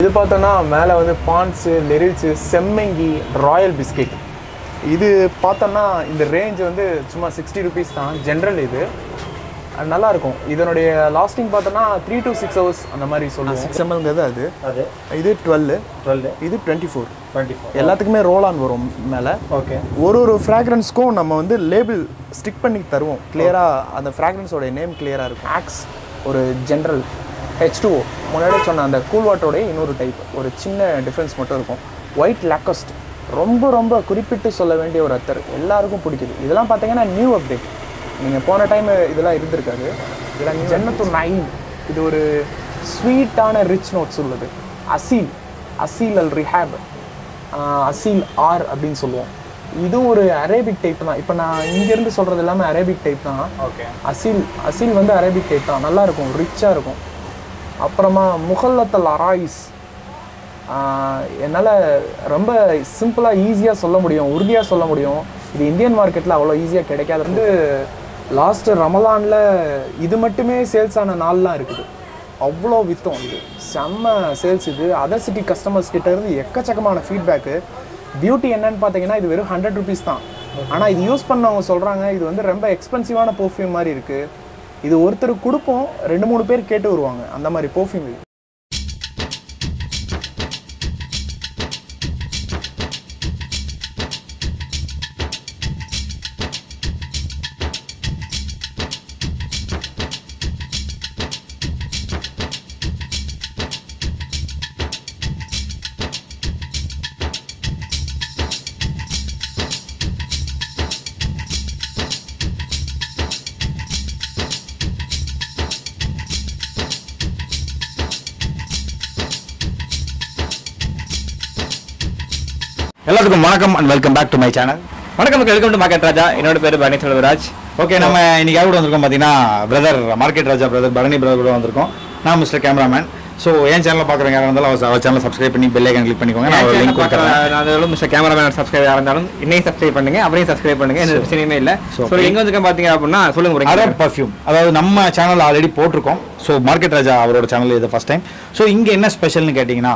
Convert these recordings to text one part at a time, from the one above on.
இது பார்த்தோன்னா மேலே வந்து பான்ஸு லெரில்ஸு செம்மங்கி ராயல் பிஸ்கெட் இது பார்த்தோன்னா இந்த ரேஞ்ச் வந்து சும்மா சிக்ஸ்டி ருபீஸ் தான் ஜென்ரல் இது அது நல்லா இருக்கும் இதனுடைய லாஸ்டிங் பார்த்தோன்னா த்ரீ to சிக்ஸ் ஹவர்ஸ் அந்த மாதிரி சொல்லுவோம் சிக்ஸ் எம்எல்ங்கிறது அது அது இது டுவெல் டுவெல் இது டுவெண்ட்டி ஃபோர் டுவெண்ட்டி ஃபோர் எல்லாத்துக்குமே ரோல் ஆன் வரும் மேலே ஓகே ஒரு ஒரு ஃப்ராக்ரன்ஸ்க்கும் நம்ம வந்து லேபிள் ஸ்டிக் பண்ணி தருவோம் கிளியராக அந்த ஃப்ராக்ரன்ஸோட நேம் கிளியராக இருக்கும் ஆக்ஸ் ஒரு ஜென்ரல் ஹெச் டூ முன்னாடி சொன்ன அந்த கூல் வாட்டரோடைய இன்னொரு டைப் ஒரு சின்ன டிஃப்ரென்ஸ் மட்டும் இருக்கும் ஒயிட் லாக்கஸ்ட் ரொம்ப ரொம்ப குறிப்பிட்டு சொல்ல வேண்டிய ஒரு அத்தர் எல்லாருக்கும் பிடிக்குது இதெல்லாம் பார்த்தீங்கன்னா நியூ அப்டேட் நீங்கள் போன டைம் இதெல்லாம் இருந்திருக்காது இதெல்லாம் ஜன்னத்து நைன் இது ஒரு ஸ்வீட்டான ரிச் நோட்ஸ் உள்ளது அசீல் அசீல் அல் ரிஹாப் ஆஹ் அசீல் ஆர் அப்படின்னு சொல்லுவோம் இது ஒரு அரேபிக் டைப் தான் இப்போ நான் இங்கேருந்து சொல்கிறது எல்லாமே அரேபிக் டைப் தான் ஓகே அசீல் அசீல் வந்து அரேபிக் டைப் தான் நல்லா இருக்கும் ரிச்சாக இருக்கும் அப்புறமா முகல்லத்தல் அராயிஸ் என்னால் ரொம்ப சிம்பிளாக ஈஸியாக சொல்ல முடியும் உறுதியாக சொல்ல முடியும் இது இந்தியன் மார்க்கெட்டில் அவ்வளோ ஈஸியாக கிடைக்காது வந்து லாஸ்ட்டு ரமலானில் இது மட்டுமே சேல்ஸ் ஆன நாள்லாம் இருக்குது அவ்வளோ வித்தோம் இது செம்ம சேல்ஸ் இது அதர் சிட்டி கஸ்டமர்ஸ் கிட்ட இருந்து எக்கச்சக்கமான ஃபீட்பேக்கு பியூட்டி என்னன்னு பார்த்தீங்கன்னா இது வெறும் ஹண்ட்ரட் ருபீஸ் தான் ஆனால் இது யூஸ் பண்ணவங்க சொல்கிறாங்க இது வந்து ரொம்ப எக்ஸ்பென்சிவான பர்ஃப்யூம் மாதிரி இருக்குது இது ஒருத்தருக்கு கொடுப்போம் ரெண்டு மூணு பேர் கேட்டு வருவாங்க அந்த மாதிரி பர்ஃப்யூம் இது எல்லாத்துக்கும் வணக்கம் and welcome back to my channel வணக்கம் மக்கள் வெல்கம் டு மார்க்கெட் ராஜா என்னோட பேர் பரணி செல்வராஜ் ஓகே நம்ம இன்னைக்கு யார் கூட வந்திருக்கோம் பார்த்தீங்கன்னா brother market Raja brother Bharani brother கூட வந்திருக்கோம் நான் மிஸ்டர் கேமராமேன் ஸோ என் சேனலில் பார்க்குறவங்க யாராக இருந்தாலும் அவர் அவர் சேனல் சப்ஸ்கிரைப் பண்ணி பெல் ஐக்கன் கிளிக் பண்ணிக்கோங்க நான் ஒரு லிங்க் கொடுக்குறேன் நான் மிஸ்டர் கேமராமேன் சப்ஸ்கிரைப் இருந்தாலும் இன்னையும் சப்ஸ்கிரைப் பண்ணுங்க அவரையும் சப்ஸ்கிரைப் பண்ணுங்க எந்த பிரச்சனையுமே இல்லை So, ஸோ எங்க வந்து பாத்தீங்க அப்படின்னா சொல்லுங்க ஒரு அதர் பர்ஃப்யூம் அதாவது நம்ம சேனல் ஆல்ரெடி போட்டிருக்கோம் ஸோ மார்க்கெட் ராஜா அவரோட சேனல் இது ஃபர்ஸ்ட் டைம் ஸோ இங்கே என்ன ஸ்பெஷல்னு கேட்டிங்கன்னா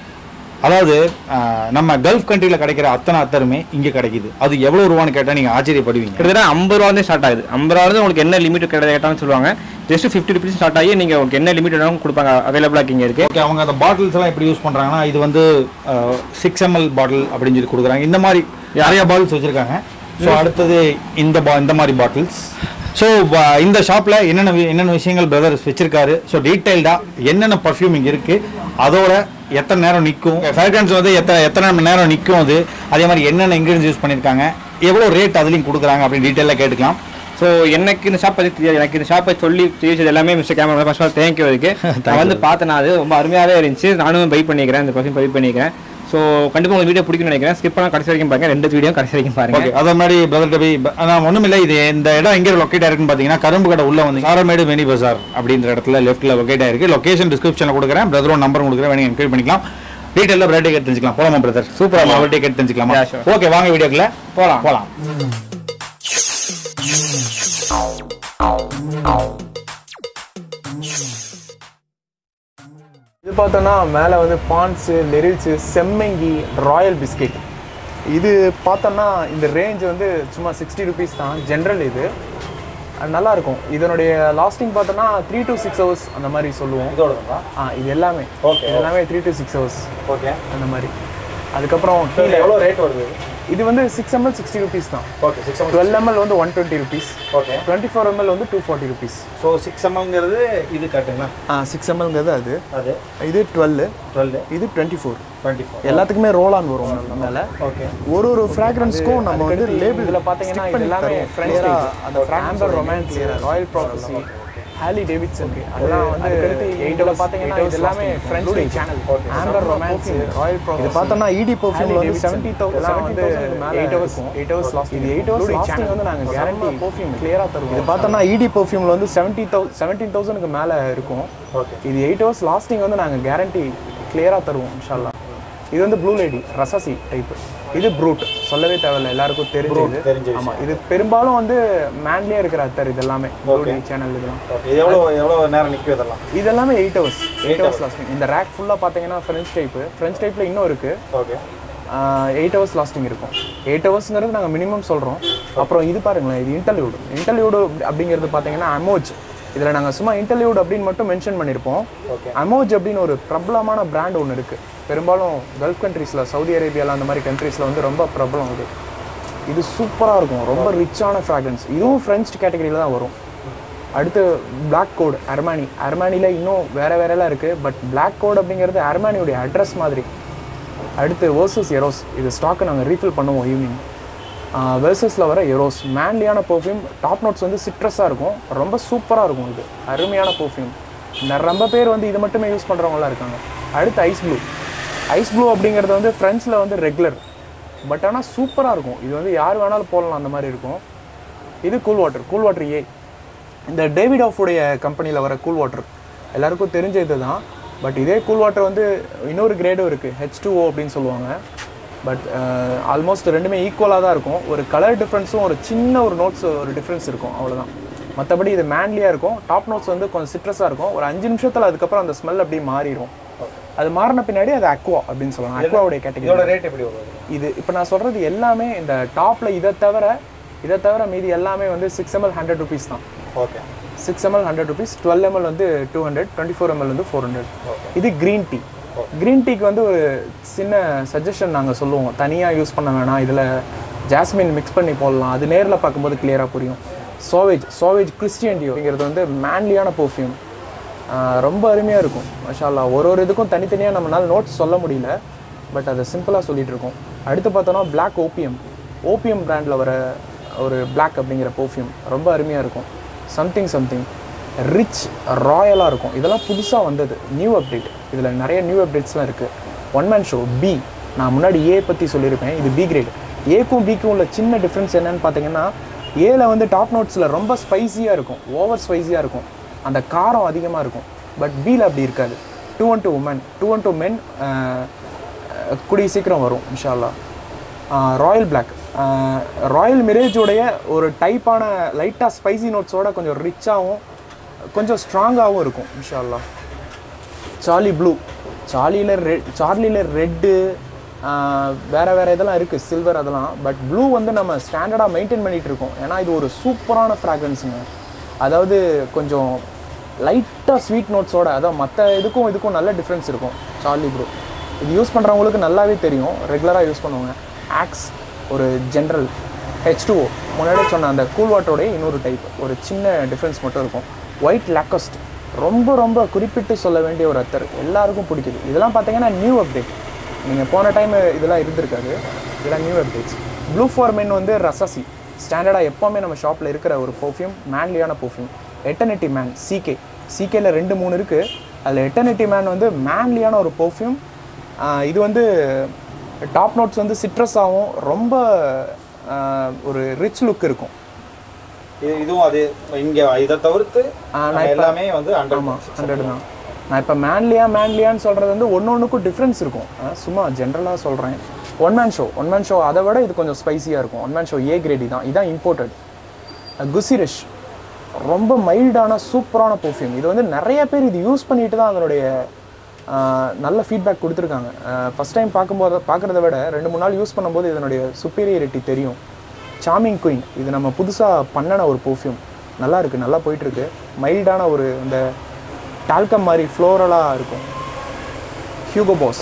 அதாவது ஆஹ், நம்ம கல்ஃப் கண்ட்ரியில் கிடைக்கிற அத்தனை அத்தருமே இங்கே கிடைக்குது அது எவ்வளோ ரூபான்னு கேட்டால் நீங்கள் ஆச்சரியப்படுவீங்க கிட்டத்தட்ட ஐம்பது ரூபா ஸ்டார்ட் ஆகுது ஐம்பது ரூபா வந்து உங்களுக்கு என்ன லிமிட் கேட்டாலும் சொல்லுவாங்க ஜஸ்ட் ஃபிஃப்டி ருபீஸ் ஸ்டார்ட் ஆகி நீங்க உங்களுக்கு என்ன லிமிட் வேணாலும் கொடுப்பாங்க அவைலபிளாக இங்கே இருக்கு ஓகே அவங்க அந்த பாட்டில்ஸ் எல்லாம் எப்படி யூஸ் பண்றாங்கன்னா இது வந்து சிக்ஸ் எம்எல் பாட்டில் அப்படின்னு சொல்லி கொடுக்குறாங்க இந்த மாதிரி நிறைய பாட்டில்ஸ் வச்சிருக்காங்க ஸோ அடுத்தது இந்த பா இந்த மாதிரி பாட்டில்ஸ் ஸோ இந்த ஷாப்பில் என்னென்ன வி- என்னென்ன விஷயங்கள் பிரதர்ஸ் வச்சிருக்காரு ஸோ டீட்டெயில்டாக என்னென்ன பர்ஃப்யூம் இங்கே இருக்குது அதோட எத்தனை நேரம் நிற்கும் ஃப்ராக்ரன்ஸ் வந்து எத்தனை எத்தனை மணி நேரம் நிற்கும் அது அதே மாதிரி என்னென்ன இன்க்ரீடியன்ஸ் யூஸ் பண்ணியிருக்காங்க எவ்வளோ ரேட் அதுலேயும் கொடுக்குறாங்க அப்படின்னு டீட்டெயிலாக கேட்டுக்கலாம் ஸோ எனக்கு இந்த ஷாப் பற்றி தெரியாது எனக்கு இந்த ஷாப்பை சொல்லி தெரிவிச்சது எல்லாமே mister camera first off thank you அதுக்கு நான் வந்து பார்த்தேன் அது ரொம்ப அருமையாகவே இருந்துச்சு நானும் பை பண்ணிக்கிறேன் இந்த பர்சன் பை பண்ணிக்கிறேன் ஸோ கண்டிப்பாக உங்களுக்கு வீடியோ பிடிக்கும்னு நினைக்கிறேன் ஸ்கிப் பண்ணால் கடைசி வரைக்கும் பாருங்க ரெண்டு வீடியோ கடைசி வரைக்கும் பாருங்க ஓகே அது முன்னாடி பிரதர் கபி நான் ஒன்றும் இல்லை இது இந்த இடம் எங்கே லொக்கேட் ஆயிருக்குன்னு பார்த்தீங்கன்னா கரும்பு கடை உள்ள வந்து சாரமேடு மினி பஜார் அப்படின்ற இடத்துல லெஃப்ட்டில் லொக்கேட் ஆயிருக்கு லொகேஷன் டிஸ்கிரிப்ஷனில் கொடுக்குறேன் பிரதரோட நம்பர் கொடுக்குறேன் வேணும் என்கொயரி பண்ணிக்கலாம் டீட்டெயிலாக பிரைட் டிக்கெட் தெரிஞ்சுக்கலாம் போலாமா பிரதர் சூப்பர் பிரைட் டிக்கெட் தெரிஞ்சுக்கலாமா Yeah, sure. ஓகே வாங்க வீடியோக்குள்ள போகலாம் போகலாம் இது பார்த்தோன்னா மேலே வந்து பான்ஸு லெரில்ஸு செம்மங்கி ராயல் பிஸ்கெட் இது பார்த்தோன்னா இந்த ரேஞ்ச் வந்து சும்மா சிக்ஸ்டி ருபீஸ் தான் ஜென்ரல் இது அது நல்லா இருக்கும் இதனுடைய லாஸ்டிங் பார்த்தோன்னா த்ரீ to சிக்ஸ் ஹவர்ஸ் அந்த மாதிரி சொல்லுவோம் இதோட ஆ இது எல்லாமே Okay, இது எல்லாமே three to six hours okay அந்த மாதிரி அதுக்கப்புறம் கீழே எவ்வளோ ரேட் வருது இது வந்து சிக்ஸ் எம்எல் சிக்ஸ்டி ருபீஸ் தான் ஓகே சிக்ஸ் டுவெல் எம்எல் வந்து one twenty rupees okay twenty four ML வந்து two forty rupees so six எம்எல்ங்கிறது இது கட்டுங்களா ஆ சிக்ஸ் எம்எல்ங்கிறது அது அது இது டுவெல் டுவெல் இது டுவெண்ட்டி ஃபோர் டுவெண்ட்டி ஃபோர் எல்லாத்துக்குமே ரோல் ஆன் வரும் மேலே ஓகே ஒரு ஒரு ஃப்ராக்ரன்ஸ்க்கும் நம்ம வந்து லேபிள் இதில் பார்த்தீங்கன்னா இது எல்லாமே ஃப்ரெண்ட்ஸ் அந்த amber romance royal prophecy Harley Davidson அதெல்லாம் வந்து எயிட்டில் பார்த்தீங்கன்னா இது எல்லாமே friends channel amber romance royal prophecy இது பார்த்தோன்னா இடி பர்ஃப்யூம் வந்து செவன்ட்டி தௌசண்ட் வந்து eight hours eight hours last இது எயிட் ஹவர்ஸ் லாஸ்டிங் வந்து நாங்கள் கேரண்டி பர்ஃப்யூம் கிளியராக தருவோம் இது பார்த்தோன்னா இடி பர்ஃப்யூமில் வந்து செவன்ட்டி தௌ செவன்டீன் தௌசண்ட்க்கு மேலே இருக்கும் ஓகே இது எயிட் ஹவர்ஸ் லாஸ்டிங் வந்து நாங்கள் கேரண்டி கிளியராக தருவோம் இன்ஷால்லா இது வந்து ப்ளூ லேடி ரசசி டைப் இது ப்ரூட் சொல்லவே தேவையில்ல எல்லாருக்கும் தெரிஞ்சது தெரிஞ்ச ஆமா இது பெரும்பாலும் வந்து மேன்லியே இருக்கிற அத்தர் இது எல்லாமே ப்ளூ சேனல் இதெல்லாம் இது எவ்வளோ எவ்வளோ நேரம் நிற்கும் இதெல்லாம் இது எல்லாமே eight hours eight hours lasting இந்த ரேக் ஃபுல்லாக பார்த்தீங்கன்னா ஃப்ரெஞ்ச் டைப்பு ஃப்ரெஞ்ச் டைப்பில் இன்னும் இருக்குது ஓகே எயிட் ஹவர்ஸ் லாஸ்டிங் இருக்கும் எயிட் ஹவர்ஸ்ங்கிறது நாங்கள் மினிமம் சொல்கிறோம் அப்புறம் இது பாருங்களேன் இது இன்டர்லியூடு இன்டர்லியூடு அப்படிங்கிறது பார்த்தீங்கன்னா அமோஜ் இதில் நாங்கள் சும்மா இன்டர்லியூட் அப்படின்னு மட்டும் மென்ஷன் பண்ணியிருப்போம் Okay. அமோஜ் அப்படின்னு ஒரு பிரபலமான பிராண்ட் ஒன்று இருக்குது பெரும்பாலும் கல்ஃப் கண்ட்ரீஸில் சவுதி அரேபியாவில் அந்த மாதிரி கண்ட்ரீஸில் வந்து ரொம்ப பிரபலம் இது இது சூப்பராக இருக்கும் ரொம்ப ரிச்சான ஃப்ராக்ரன்ஸ் இதுவும் ஃப்ரெஞ்ச் கேட்டகரியில் தான் வரும் அடுத்து Black கோட் அர்மானி அர்மானியில் இன்னும் வேற வேறெல்லாம் இருக்குது பட் Black கோட் அப்படிங்கிறது அர்மானியுடைய அட்ரஸ் மாதிரி அடுத்து வேர்சஸ் எரோஸ் இது ஸ்டாக்கை நாங்கள் ரீஃபில் பண்ணுவோம் ஈவினிங் வெர்சஸில் வர எரோஸ் மேன்லியான பர்ஃப்யூம் டாப் நோட்ஸ் வந்து சிட்ரஸாக இருக்கும் ரொம்ப சூப்பராக இருக்கும் இது அருமையான பர்ஃப்யூம் ரொம்ப பேர் வந்து இது மட்டுமே யூஸ் பண்ணுறவங்களாம் இருக்காங்க அடுத்து ஐஸ் ப்ளூ ஐஸ் ப்ளூ அப்படிங்கிறது வந்து ஃப்ரெண்ட்ஸில் வந்து ரெகுலர் பட் ஆனால் சூப்பராக இருக்கும் இது வந்து யார் வேணாலும் போடலாம் அந்த மாதிரி இருக்கும் இது கூல் வாட்டர் கூல் வாட்டர் ஏ இந்த டேவிட் ஆஃப் உடைய கம்பெனியில் வர கூல் வாட்டர் எல்லாருக்கும் தெரிஞ்ச இதுதான் பட் இதே கூல் வாட்டர் வந்து இன்னொரு கிரேடும் இருக்குது ஹெச் டூ அப்படின்னு சொல்லுவாங்க பட் ஆல்மோஸ்ட் ரெண்டுமே ஈக்குவலாக தான் இருக்கும் ஒரு கலர் டிஃப்ரென்ஸும் ஒரு சின்ன ஒரு நோட்ஸ் ஒரு டிஃப்ரென்ஸ் இருக்கும் அவ்வளவுதான் மற்றபடி இது மேன்லியாக இருக்கும் டாப் நோட்ஸ் வந்து கொஞ்சம் சிட்ரஸாக இருக்கும் ஒரு அஞ்சு நிமிஷத்தில் அதுக்கப்புறம் அந்த ஸ்மெல் அப்படியே மாறிடும் அது மாறின பின்னாடி அது அக்வா அப்படின்னு சொல்லலாம் அக்வாவுடைய கேட்டகரி இதோட ரேட் எப்படி வரும் இது இப்போ நான் சொல்கிறது எல்லாமே இந்த டாப்பில் இதை தவிர இதை தவிர மீதி எல்லாமே வந்து சிக்ஸ் எம்எல் ஹண்ட்ரட் ருபீஸ் தான் okay six ML hundred rupees twelve ML வந்து two hundred twenty four ML வந்து ஃபோர் ஹண்ட்ரட் இது க்ரீன் டீ க்ரீன் டீக்கு வந்து ஒரு சின்ன சஜஷன் நாங்கள் சொல்லுவோம் தனியாக யூஸ் பண்ண வேணாம் இதில் ஜாஸ்மின் மிக்ஸ் பண்ணி போடலாம் அது நேரில் பார்க்கும்போது கிளியராக புரியும் சோவேஜ் சோவேஜ் கிறிஸ்டியன் டியோ அப்படிங்கிறது வந்து மேன்லியான பர்ஃப்யூம் ரொம்ப அருமையாக இருக்கும் மஷாலா ஒரு ஒரு இதுக்கும் தனித்தனியாக நம்மளால நோட்ஸ் சொல்ல முடியல பட் அதை சிம்பிளாக சொல்லிட்டு இருக்கோம் அடுத்து பார்த்தோன்னா Black ஓபிஎம் ஓபிஎம் பிராண்டில் வர ஒரு Black அப்படிங்கிற பர்ஃப்யூம் ரொம்ப அருமையாக இருக்கும் சம்திங் சம்திங் ரிச் ராயலாக இருக்கும் இதெல்லாம் புதுசாக வந்தது நியூ அப்டேட் இதில் நிறைய நியூ அப்டேட்ஸ்லாம் இருக்குது ஒன் மேன் ஷோ பி நான் முன்னாடி ஏ பற்றி சொல்லியிருப்பேன் இது பி கிரேட் ஏக்கும் பிக்கும் உள்ள சின்ன டிஃப்ரென்ஸ் என்னன்னு பார்த்தீங்கன்னா ஏல வந்து டாப் நோட்ஸில் ரொம்ப ஸ்பைசியாக இருக்கும் ஓவர் ஸ்பைசியாக இருக்கும் அந்த காரம் அதிகமாக இருக்கும் பட் பியில் அப்படி இருக்காது two one two women two one two men கூடிய சீக்கிரம் வரும் இன்ஷால்லா ராயல் பிளாக் ராயல் மிரேஜோடைய ஒரு டைப்பான லைட்டாக ஸ்பைசி நோட்ஸோட கொஞ்சம் ரிச்சாகவும் கொஞ்சம் ஸ்ட்ராங்காகவும் இருக்கும் இன்ஷால்லா சார்லி ப்ளூ சார்லியில் ரெட் சார்லியில் ரெட்டு வேறு வேறு இதெல்லாம் இருக்குது சில்வர் அதெல்லாம் பட் ப்ளூ வந்து நம்ம ஸ்டாண்டர்டாக மெயின்டைன் பண்ணிகிட்டு இருக்கோம் ஏன்னா இது ஒரு சூப்பரான ஃப்ராக்ரன்ஸுங்க அதாவது கொஞ்சம் லைட்டாக ஸ்வீட் நோட்ஸோட அதாவது மற்ற இதுக்கும் இதுக்கும் நல்ல டிஃப்ரென்ஸ் இருக்கும் சார்லி ப்ளூ இது யூஸ் பண்ணுறவங்களுக்கு நல்லாவே தெரியும் ரெகுலராக யூஸ் பண்ணுவாங்க ஆக்ஸ் ஒரு ஜென்ரல் ஹெச் டூ முன்னாடி சொன்ன அந்த கூல் வாட்டரோடைய இன்னொரு டைப் ஒரு சின்ன டிஃப்ரென்ஸ் மட்டும் இருக்கும் ஒயிட் லாக்கஸ்ட் ரொம்ப ரொம்ப குறிப்பிட்டு சொல்ல வேண்டிய ஒரு அத்தர் எல்லாருக்கும் பிடிக்குது இதெல்லாம் பார்த்தீங்கன்னா நியூ அப்டேட் நீங்கள் போன டைம் இதெல்லாம் இருந்திருக்காது இதெல்லாம் new updates blue for men வந்து ரசசி ஸ்டாண்டர்டாக எப்போவுமே நம்ம ஷாப்பில் இருக்கிற ஒரு பர்ஃப்யூம் மேன்லியான பர்ஃப்யூம் எட்டர்னிட்டி மேன் சிகே சிகேல ரெண்டு மூணு இருக்குது அதில் எட்டர்னிட்டி மேன் வந்து மேன்லியான ஒரு பர்ஃப்யூம் இது வந்து டாப் நோட்ஸ் வந்து சிட்ரஸாகவும் ரொம்ப ஆஹ், ஒரு ரிச் லுக் இருக்கும் இது இதுவும் அது இங்க இதை தவிர்த்து ஆ, நான் நம்ம இப்ப- எல்லாமே வந்து ஹண்ட்ரட் ஆமாம் ஹண்ட்ரட் தான் நான் இப்போ மேன்லியா மேன்லியான்னு சொல்கிறது வந்து ஒன்று ஒன்றுக்கும் டிஃப்ரென்ஸ் இருக்கும் ஆ, சும்மா ஜென்ரலாக சொல்கிறேன் one man show one man show அதை விட இது கொஞ்சம் ஸ்பைசியாக இருக்கும் one man show A grade தான் இதான் இம்போர்ட்டட் குசிரிஷ் ரொம்ப மைல்டான சூப்பரான பர்ஃப்யூம் இது வந்து நிறைய பேர் இது யூஸ் பண்ணிட்டு தான் அதனுடைய ஆ, நல்ல ஃபீட்பேக் கொடுத்துருக்காங்க ஃபஸ்ட் டைம் பார்க்கும்போது பார்க்குறத விட ரெண்டு மூணு நாள் யூஸ் பண்ணும்போது இதனுடைய சுப்பீரியாரிட்டி தெரியும் சாமிங் குயின் இது நம்ம புதுசாக பண்ணின ஒரு பர்ஃப்யூம் நல்லா இருக்குது நல்லா போயிட்டுருக்கு மைல்டான ஒரு இந்த டால்கம் மாதிரி ஃப்ளோரலாக இருக்கும் Hugo Boss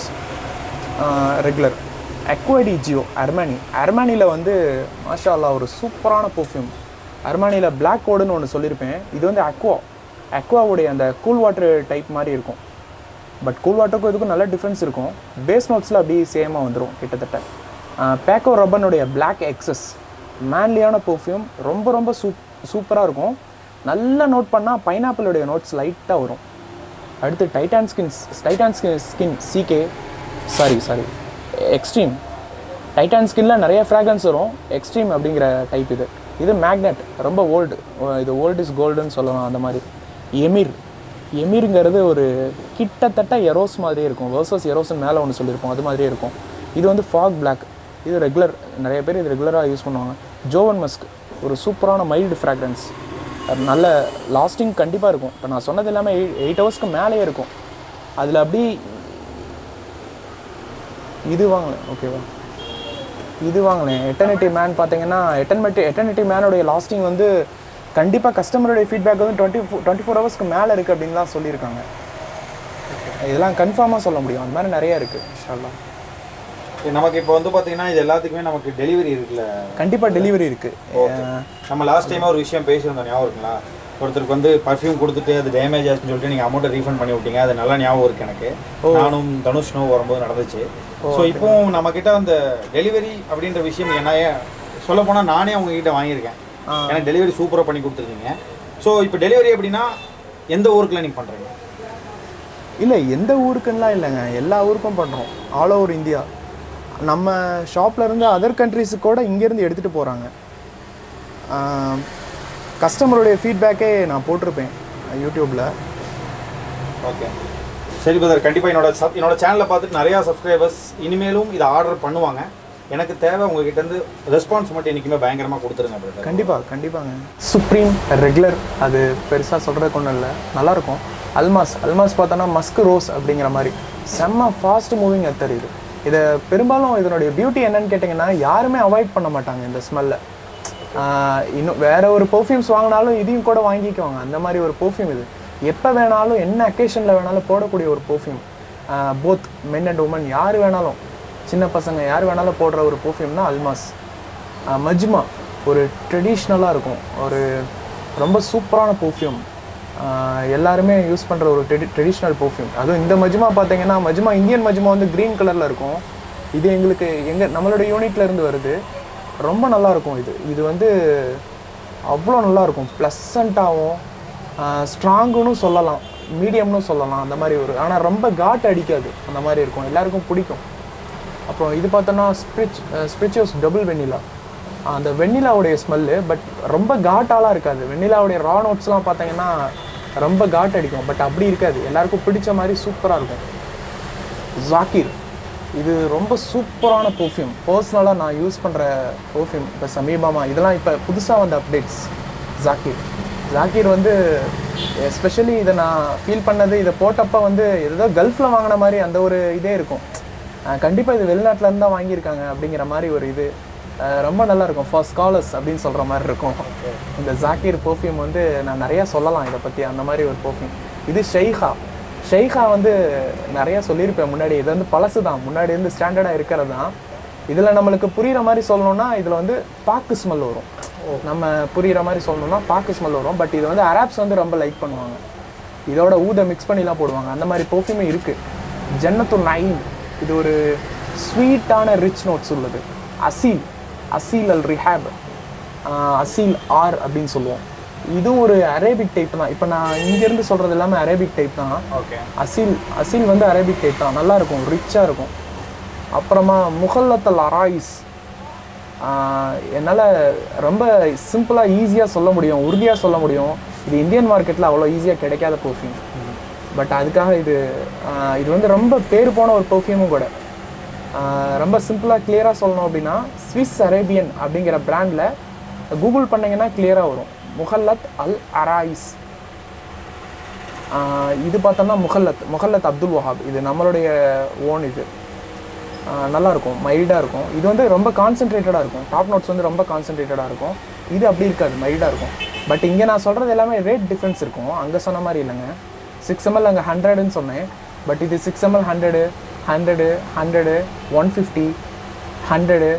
regular Acqua di Gio Armani அர்மானியில் வந்து மாஷா அல்லாஹ் ஒரு சூப்பரான பர்ஃப்யூம் அர்மானியில் Black கோடுன்னு ஒன்று சொல்லியிருப்பேன் இது வந்து அக்வா அக்வாவுடைய அந்த கூல் வாட்டர் டைப் மாதிரி இருக்கும் பட் கூல் வாட்டருக்கும் இதுக்கும் நல்ல டிஃப்ரென்ஸ் இருக்கும் பேஸ் நோட்ஸில் அப்படியே சேமாக வந்துடும் கிட்டத்தட்ட பேக்கோ ரப்பனுடைய Black எக்ஸஸ் மேன்லியான பர்ஃப்யூம் ரொம்ப ரொம்ப சூப் சூப்பராக இருக்கும் நல்லா நோட் பண்ணால் பைனாப்பிளுடைய நோட்ஸ் லைட்டாக வரும் அடுத்து Titan skins Titan skin skin CK sorry sorry extreme Titan ஸ்கின்ல நிறைய ஃப்ராக்ரன்ஸ் வரும் எக்ஸ்ட்ரீம் அப்படிங்கிற டைப் இது இது மேக்னெட் ரொம்ப ஓல்டு இது ஓல்ட் இஸ் கோல்டுன்னு சொல்லலாம் அந்த மாதிரி எமிர் எமிருங்கிறது ஒரு கிட்டத்தட்ட எரோஸ் மாதிரியே இருக்கும் வேர்சஸ் எரோஸ்னு மேலே ஒன்று சொல்லியிருப்போம் அது மாதிரியே இருக்கும் இது வந்து ஃபாக் Black இது ரெகுலர் நிறைய பேர் இது ரெகுலராக யூஸ் பண்ணுவாங்க ஜோவன் மஸ்க் ஒரு சூப்பரான மைல்டு ஃப்ராக்ரன்ஸ் நல்ல லாஸ்டிங் கண்டிப்பாக இருக்கும் இப்போ நான் சொன்னது எல்லாமே எயிட் ஹவர்ஸ்க்கு மேலேயே இருக்கும் அதில் அப்படி இது வாங்கினேன் ஓகேவா இது வாங்கினேன் எட்டர்னிட்டி மேன் பார்த்தீங்கன்னா எட்டர்னிட்டி எட்டர்னிட்டி மேனோடைய லாஸ்டிங் வந்து கண்டிப்பாக கஸ்டமருடைய ஃபீட்பேக் வந்து டுவெண்ட்டி ஃபோர் டுவெண்ட்டி ஃபோர் ஹவர்ஸ்க்கு மேலே இருக்குது அப்படின்லாம் சொல்லியிருக்காங்க இதெல்லாம் கன்ஃபார்மாக சொல்ல முடியும் அந்த மாதிரி நிறைய இருக்குது இன்ஷால்லா நமக்கு இப்போ வந்து பார்த்தீங்கன்னா இது எல்லாத்துக்குமே நமக்கு டெலிவரி இருக்குல்ல கண்டிப்பாக டெலிவரி இருக்குது ஓகே நம்ம லாஸ்ட் டைம் ஒரு விஷயம் பேசியிருந்தோம் ஞாபகம் இருக்குங்களா ஒருத்தருக்கு வந்து பர்ஃப்யூம் கொடுத்துட்டு அது டேமேஜ் ஆச்சுன்னு சொல்லிட்டு நீங்கள் அமௌண்ட்டை ரீஃபண்ட் பண்ணி விட்டீங்க அது நல்லா ஞாபகம் இருக்கு எனக்கு நானும் தனுஷ்னும் வரும்போது நடந்துச்சு ஸோ இப்போ நம்ம கிட்ட அந்த டெலிவரி அப்படின்ற விஷயம் என்ன சொல்ல போனால் நானே அவங்க கிட்ட வாங்கியிருக்கேன் எனக்கு டெலிவரி சூப்பராக பண்ணி கொடுத்துருக்கீங்க ஸோ இப்போ டெலிவரி எப்படின்னா எந்த ஊருக்குள்ள நீங்கள் பண்ணுறீங்க இல்லை எந்த ஊருக்குன்னெலாம் இல்லைங்க எல்லா ஊருக்கும் பண்ணுறோம் ஆல் ஓவர் இந்தியா நம்ம ஷாப்ல இருந்து அதர் கண்ட்ரிஸுக்கு கூட இங்கேருந்து எடுத்துகிட்டு போகிறாங்க கஸ்டமருடைய ஃபீட்பேக்கே நான் போட்டிருப்பேன் யூடியூப்பில் ஓகே சரி பிரதர் கண்டிப்பாக என்னோட சப் என்னோட சேனலை பார்த்துட்டு நிறையா சப்ஸ்கிரைபர்ஸ் இனிமேலும் இதை ஆர்டர் பண்ணுவாங்க எனக்கு தேவை உங்ககிட்ட இருந்து ரெஸ்பான்ஸ் மட்டும் என்றைக்குமே பயங்கரமாக கொடுத்துருங்க பிரதர் கண்டிப்பாக கண்டிப்பாங்க சுப்ரீம் ரெகுலர் அது பெருசாக சொல்கிறதுக்கு ஒன்றும் இல்லை நல்லாயிருக்கும் அல்மாஸ் அல்மாஸ் பார்த்தோன்னா மஸ்க் ரோஸ் அப்படிங்கிற மாதிரி செம்ம ஃபாஸ்ட் மூவிங் அத்தர் இது இதை பெரும்பாலும் இதனுடைய பியூட்டி என்னன்னு கேட்டிங்கன்னா யாருமே அவாய்ட் பண்ண மாட்டாங்க இந்த ஸ்மெல்லை இன்னும் வேற ஒரு பெர்ஃப்யூம்ஸ் வாங்கினாலும் இதையும் கூட வாங்கிக்குவாங்க அந்த மாதிரி ஒரு பெர்ஃப்யூம் இது எப்போ வேணாலும் என்ன அக்கேஷனில் வேணாலும் போடக்கூடிய ஒரு perfume both men and women யார் வேணாலும் சின்ன பசங்க யார் வேணாலும் போடுற ஒரு பெர்ஃப்யூம்னா அல்மாஸ் ஆஹ் மஜ்மா ஒரு ட்ரெடிஷ்னலாக இருக்கும் ஒரு ரொம்ப சூப்பரான பெர்ஃப்யூம் எல்லாருமே யூஸ் பண்ணுற ஒரு ட்ரெடி ட்ரெடிஷ்னல் பெர்ஃப்யூம் அதுவும் இந்த மஜ்மா பார்த்தீங்கன்னா மஜ்மா இந்தியன் மஜ்மா வந்து க்ரீன் கலரில் இருக்கும் இது எங்களுக்கு எங்கள் நம்மளோட யூனிட்ல இருந்து வருது ரொம்ப நல்லா இருக்கும் இது இது வந்து அவ்வளோ நல்லா இருக்கும் ப்ளசண்ட்டாகவும் ஸ்ட்ராங்குன்னு சொல்லலாம் மீடியம்னு சொல்லலாம் அந்த மாதிரி ஒரு ஆனால் ரொம்ப காட் அடிக்காது அந்த மாதிரி இருக்கும் எல்லாருக்கும் பிடிக்கும் அப்புறம் இது பார்த்தோன்னா ஸ்பிரிச் ஸ்பிரிச்சுவஸ் டபுள் வெண்ணிலா அந்த வெண்ணிலாவுடைய ஸ்மெல்லு பட் ரொம்ப காட்டாலாம் இருக்காது வெண்ணிலாவுடைய ரா நோட்ஸ்லாம் பார்த்தீங்கன்னா ரொம்ப காட் அடிக்கும் பட் அப்படி இருக்காது எல்லாருக்கும் பிடிச்ச மாதிரி சூப்பராக இருக்கும் ஜாக்கீர் இது ரொம்ப சூப்பரான பெர்ஃப்யூம் பர்சனலாக நான் யூஸ் பண்ணுற பெர்ஃப்யூம் இப்போ சமீபமாக இதெல்லாம் இப்போ புதுசாக வந்த அப்டேட்ஸ் ஜாக்கீர் ஜாக்கீர் வந்து எஸ்பெஷலி இதை நான் ஃபீல் பண்ணது இதை போட்டப்போ வந்து ஏதோ கல்ஃபில் வாங்கின மாதிரி அந்த ஒரு இதே இருக்கும் கண்டிப்பாக இது வெளிநாட்டுல இருந்து தான் வாங்கியிருக்காங்க அப்படிங்கிற மாதிரி ஒரு இது அஹ் ரொம்ப நல்லா இருக்கும் ஃபார் ஸ்காலர்ஸ் அப்படின்னு சொல்கிற மாதிரி இருக்கும் இந்த ஜாக்கீர் பெர்ஃப்யூம் வந்து நான் நிறையா சொல்லலாம் இதை பற்றி அந்த மாதிரி ஒரு பெர்ஃப்யூம் இது ஷெய்ஹா ஷெய்ஹா வந்து நிறையா சொல்லியிருப்பேன் முன்னாடி இது வந்து பழசு தான் முன்னாடி இருந்து ஸ்டாண்டர்டாக இருக்கிறது தான் இதில் நம்மளுக்கு புரிகிற மாதிரி சொல்லணும்னா இதில் வந்து பாக்கு ஸ்மெல் வரும் நம்ம புரிகிற மாதிரி சொல்லணும்னா பாக்கு ஸ்மெல் வரும் பட் இது வந்து அராப்ஸ் வந்து ரொம்ப லைக் பண்ணுவாங்க இதோட ஊத மிக்ஸ் பண்ணிலாம் போடுவாங்க அந்த மாதிரி பெர்ஃப்யூமே இருக்குது ஜன்னத்து நைன் இது ஒரு ஸ்வீட்டான ரிச் நோட்ஸ் உள்ளது அசீல் அசீல் அல் ரிஹாப் அசீல் ஆர் அப்படின்னு சொல்லுவோம் இதுவும் ஒரு அரேபிக் டைப் தான் இப்போ நான் இங்கேருந்து சொல்கிறது எல்லாமே அரேபிக் டைப் தான் ஓகே அசீல் அசீல் வந்து அரேபிக் டைப் தான் நல்லா இருக்கும் ரிச்சாக இருக்கும் அப்புறமா முகல்லத்தல் அராயிஸ் என்னால் ரொம்ப சிம்பிளாக ஈஸியாக சொல்ல முடியும் உறுதியாக சொல்ல முடியும் இது இந்தியன் மார்க்கெட்டில் அவ்வளோ ஈஸியாக கிடைக்காத பெர்ஃப்யூம் பட் அதுக்காக இது ஆஹ் இது வந்து ரொம்ப பேர் போன ஒரு பெர்ஃப்யூமும் கூட ஆஹ் ரொம்ப சிம்பிளாக கிளியராக சொல்லணும் அப்படின்னா ஸ்விஸ் அரேபியன் அப்படிங்கிற பிராண்டில் கூகுள் பண்ணீங்கன்னா கிளியராக வரும் முகல்லத் அல் அராயிஸ் ஆஹ் இது பார்த்தோம்னா முகல்லத் முகல்லத் அப்துல் வஹாப் இது நம்மளுடைய ஓன் இது ஆஹ் நல்லா இருக்கும் மைல்டாக இருக்கும் இது வந்து ரொம்ப கான்சென்ட்ரேட்டடாக இருக்கும் டாப் நோட்ஸ் வந்து ரொம்ப கான்சென்ட்ரேட்டடாக இருக்கும் இது அப்படி இருக்காது மைல்டாக இருக்கும் பட் இங்கே நான் சொல்கிறது எல்லாமே ரேட் டிஃப்ரென்ஸ் இருக்கும் அங்கே சொன்ன மாதிரி இல்லைங்க சிக்ஸ் எம்எல் அங்கே ஹண்ட்ரடுன்னு சொன்னேன் பட் இது six ML hundred hundred hundred one fifty hundred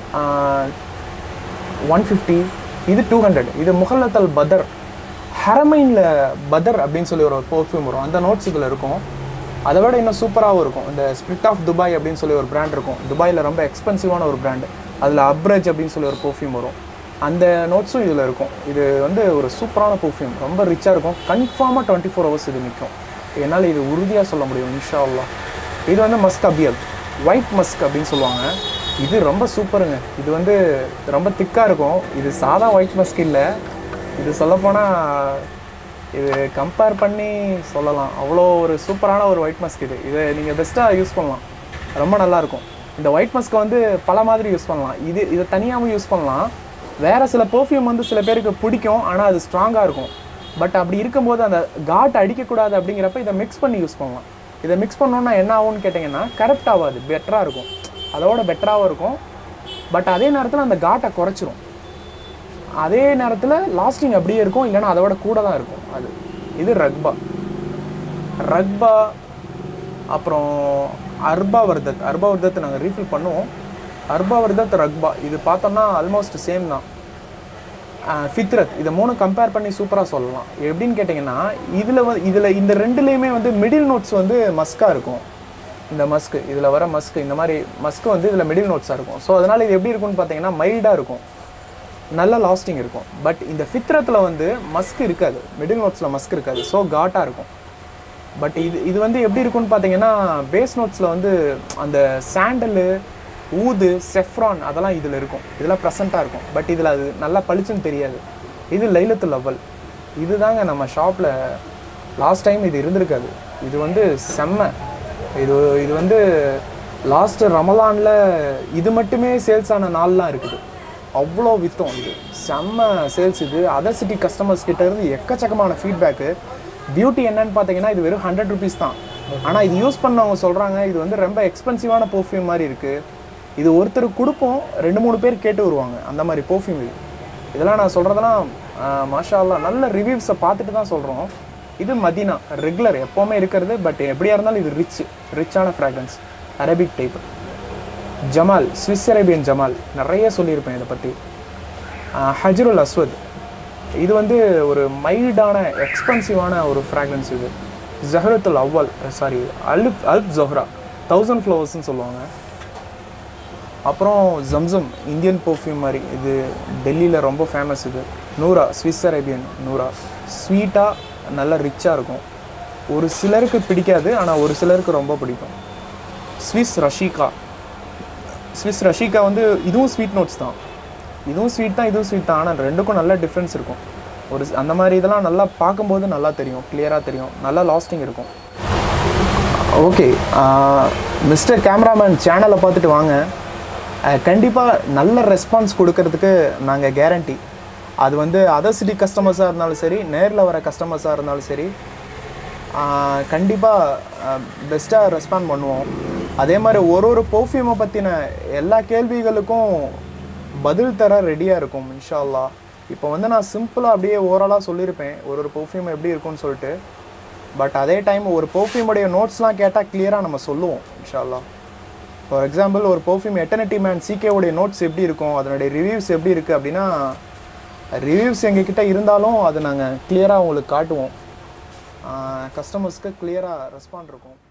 one fifty இது டூ ஹண்ட்ரட் இது முகல்லத்தல் பதர் ஹரமைனில் பதர் அப்படின்னு சொல்லி ஒரு பர்ஃப்யூம் வரும் அந்த நோட்ஸ் இதில் இருக்கும் அதை விட இன்னும் சூப்பராகவும் இருக்கும் இந்த ஸ்பிரிட் ஆஃப் துபாய் அப்படின்னு சொல்லி ஒரு பிராண்ட் இருக்கும் துபாயில் ரொம்ப எக்ஸ்பென்சிவான ஒரு பிராண்டு அதில் அப்ரேஜ் அப்படின்னு சொல்லி ஒரு பர்ஃப்யூம் வரும் அந்த நோட்ஸும் இதில் இருக்கும் இது வந்து ஒரு சூப்பரான பர்ஃப்யூம் ரொம்ப ரிச்சாக இருக்கும் கன்ஃபார்மாக டுவெண்ட்டி ஃபோர் ஹவர்ஸ் இது நிற்கும் என்னால் இது உறுதியாக சொல்ல முடியும் இன்ஷா அல்லாஹ் இது வந்து மஸ்க் அபியல் ஒயிட் மஸ்க் அப்படின்னு சொல்லுவாங்க இது ரொம்ப சூப்பருங்க இது வந்து ரொம்ப திக்காக இருக்கும் இது சாதா ஒயிட் மஸ்க் இல்லை இது சொல்லப்போனால் இது கம்பேர் பண்ணி சொல்லலாம் அவ்வளோ ஒரு சூப்பரான ஒரு ஒயிட் மாஸ்க் இது இதை நீங்கள் பெஸ்ட்டாக யூஸ் பண்ணலாம் ரொம்ப நல்லாயிருக்கும் இந்த ஒயிட் மாஸ்க்கை வந்து பல மாதிரி யூஸ் பண்ணலாம் இது இதை தனியாகவும் யூஸ் பண்ணலாம் வேறு சில பெர்ஃப்யூம் வந்து சில பேருக்கு பிடிக்கும் ஆனால் அது ஸ்ட்ராங்காக இருக்கும் பட் அப்படி இருக்கும்போது அந்த காட் அடிக்கக்கூடாது அப்படிங்கிறப்ப இதை மிக்ஸ் பண்ணி யூஸ் பண்ணலாம் இதை மிக்ஸ் பண்ணோன்னா என்ன ஆகும்னு கேட்டிங்கன்னா கரெக்ட் ஆகாது பெட்டராக இருக்கும் அதோட பெட்டராகவும் இருக்கும் பட் அதே நேரத்தில் அந்த காட்டை குறைச்சிரும் அதே நேரத்தில் லாஸ்டிங் அப்படியே இருக்கும் இல்லைன்னா அதோட கூட தான் இருக்கும் அது இது ரக்பா ரக்பா அப்புறம் அர்பா வர்தத் அர்பா வர்தத் நாங்கள் ரீஃபில் பண்ணுவோம் அர்பா வர்தத் ரக்பா இது பார்த்தோம்னா ஆல்மோஸ்ட் சேம் தான் ஆஹ் ஃபித்ரத் இதை மூணு கம்பேர் பண்ணி சூப்பராக சொல்லலாம் எப்படின்னு கேட்டிங்கன்னா இதில் வந்து இதில் இந்த ரெண்டுலேயுமே வந்து மிடில் நோட்ஸ் வந்து மஸ்காக இருக்கும் இந்த மஸ்க்கு இதில் வர மஸ்க்கு இந்த மாதிரி மஸ்க்கு வந்து இதில் மிடில் நோட்ஸாக இருக்கும் ஸோ அதனால் இது எப்படி இருக்கும்னு பார்த்தீங்கன்னா மைல்டாக இருக்கும் நல்ல லாஸ்டிங் இருக்கும் பட் இந்த ஃபித்ரத்தில் வந்து மஸ்க் இருக்காது மிடில் நோட்ஸில் மஸ்க் இருக்காது ஸோ காட்டாக இருக்கும் பட் இது இது வந்து எப்படி இருக்கும்னு பார்த்தீங்கன்னா பேஸ் நோட்ஸில் வந்து அந்த சாண்டலு ஊது செஃப்ரான் அதெல்லாம் இதில் இருக்கும் இதெல்லாம் ப்ரெசண்ட்டாக இருக்கும் பட் இதில் அது நல்லா பளிச்சுன்னு தெரியாது இது லைலத்து லெவல் இதுதாங்க நம்ம ஷாப்பில் லாஸ்ட் டைம் இது இருந்திருக்காது இது வந்து செம்ம இது இது வந்து லாஸ்ட் ரமலானில் இது மட்டுமே சேல்ஸ் ஆன நாள்லாம் இருக்குது அவ்வளோ வித்தோம் இது செம்ம சேல்ஸ் இது அதர் சிட்டி கஸ்டமர்ஸ் கிட்ட இருந்து எக்கச்சக்கமான ஃபீட்பேக்கு பியூட்டி என்னன்னு பார்த்தீங்கன்னா இது வெறும் ஹண்ட்ரட் ருபீஸ் தான் ஆனால் இது யூஸ் பண்ணவங்க சொல்கிறாங்க இது வந்து ரொம்ப எக்ஸ்பென்சிவான பர்ஃப்யூம் மாதிரி இருக்குது இது ஒருத்தருக்கு கொடுப்போம் ரெண்டு மூணு பேர் கேட்டு வருவாங்க அந்த மாதிரி பர்ஃப்யூம் இது இதெல்லாம் நான் சொல்கிறதெல்லாம் மாஷா அல்லாஹ் நல்ல ரிவ்யூஸை பார்த்துட்டு தான் சொல்கிறோம் இது மதீனா ரெகுலர் எப்போவுமே இருக்கிறது பட் எப்படியா இருந்தாலும் இது ரிச் ரிச்சான ஃப்ராக்ரன்ஸ் அரபிக் டைப் ஜமால் ஸ்விஸ் அரேபியன் ஜமால் நிறைய சொல்லியிருப்பேன் இதை பற்றி ஹஜ்ருல் அஸ்வத் இது வந்து ஒரு மைல்டான எக்ஸ்பென்சிவான ஒரு ஃப்ராக்ரன்ஸ் இது ஜஹரத்துல் அவ்வல் சாரி அல்ப் அல்ப் ஜொஹ்ரா தௌசண்ட் ஃப்ளவர்ஸ்னு சொல்லுவாங்க அப்புறம் ஜம்சம் இந்தியன் பர்ஃப்யூம் மாதிரி இது டெல்லியில் ரொம்ப ஃபேமஸ் இது நூரா ஸ்விஸ் அரேபியன் நூரா ஸ்வீட்டாக நல்லா ரிச்சாக இருக்கும் ஒரு சிலருக்கு பிடிக்காது ஆனால் ஒரு சிலருக்கு ரொம்ப பிடிக்கும் ஸ்விஸ் ரஷிகா ஸ்விஸ் ரஷிகா வந்து இதுவும் ஸ்வீட் நோட்ஸ் தான் இதுவும் ஸ்வீட் தான் இதுவும் ஸ்வீட் தான் ஆனால் ரெண்டுக்கும் நல்ல டிஃப்ரென்ஸ் இருக்கும் ஒரு சி- அந்த மாதிரி இதெல்லாம் நல்லா பார்க்கும்போது நல்லா தெரியும் கிளியராக தெரியும் நல்லா லாஸ்டிங் இருக்கும் ஓகே மிஸ்டர் கேமராமேன் சேனலை பார்த்துட்டு வாங்க கண்டிப்பாக நல்ல ரெஸ்பான்ஸ் கொடுக்கறதுக்கு நாங்கள் கேரண்டி அது வந்து அதர் சிட்டி கஸ்டமர்ஸாக இருந்தாலும் சரி நேரில் வர கஸ்டமர்ஸாக இருந்தாலும் சரி கண்டிப்பாக பெஸ்ட்டாக ரெஸ்பாண்ட் பண்ணுவோம் அதே மாதிரி ஒரு ஒரு பர்ஃப்யூமை பற்றின எல்லா கேள்விகளுக்கும் பதில் தர ரெடியாக இருக்கும் இன்ஷா அல்லாஹ் இப்போ வந்து நான் சிம்பிளாக அப்படியே ஓவராலாக சொல்லியிருப்பேன் ஒரு ஒரு பர்ஃப்யூம் எப்படி இருக்கும்னு சொல்லிட்டு பட் அதே டைம் ஒரு பர்ஃப்யூமுடைய நோட்ஸ்லாம் கேட்டால் கிளியராக நம்ம சொல்லுவோம் இன்ஷா அல்லாஹ் ஃபார் எக்ஸாம்பிள் ஒரு பர்ஃப்யூம் எட்டர்னிட்டி மேன் சிகேவுடைய நோட்ஸ் எப்படி இருக்கும் அதனுடைய ரிவ்யூஸ் எப்படி இருக்குது அப்படின்னா ரிவ்யூஸ் எங்ககிட்ட இருந்தாலும் அதை நாங்கள் கிளியராக உங்களுக்கு காட்டுவோம் கஸ்டமர்ஸ்க்கு கிளியராக ரெஸ்பாண்ட் இருக்கும்